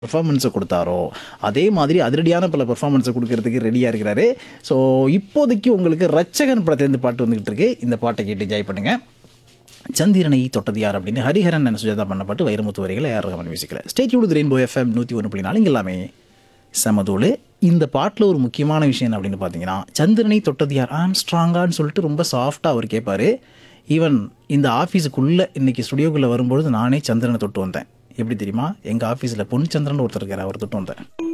பெர்ஃபார்மன்ஸை கொடுத்தாரோ அதே மாதிரி அதிரடியான பல பெர்ஃபார்மன்ஸை கொடுக்கறதுக்கு ரெடியாக இருக்கிறாரு ஸோ இப்போதைக்கு உங்களுக்கு ரச்சகன் படத்துலேருந்து பாட்டு வந்துகிட்டு இருக்கு இந்த பாட்டை கேட்டு என்ஜாய் பண்ணுங்க சந்திரனை தொட்டது யார் அப்படின்னு ஹரிஹரன் and சுஜாதா பண்ண பாட்டு வைரமுத்து வரிகளை யார் ரகமான மியூசிக்கில் ஸ்டேட் யூடு ரெயின்போ எஃப்எம் நூற்றி ஒன்று புள்ளி நாலு இங்க எல்லாமே சமதூள் இந்த பாட்டில் ஒரு முக்கியமான விஷயம் என்ன அப்படின்னு பார்த்தீங்கன்னா சந்திரனை தொட்டது யார் ஆம் ஸ்ட்ராங்கான்னு சொல்லிட்டு ரொம்ப சாஃப்டாக அவர் கேட்பாரு ஈவன் இந்த ஆஃபீஸுக்குள்ளே இன்னைக்கு ஸ்டுடியோக்குள்ளே வரும்பொழுது நானே சந்திரனை தொட்டு வந்தேன் எப்படி தெரியுமா எங்கள் ஆஃபீஸில் பொன் சந்திரன் ஒருத்தர் இருக்கார் அவர் தொட்டு வந்தேன்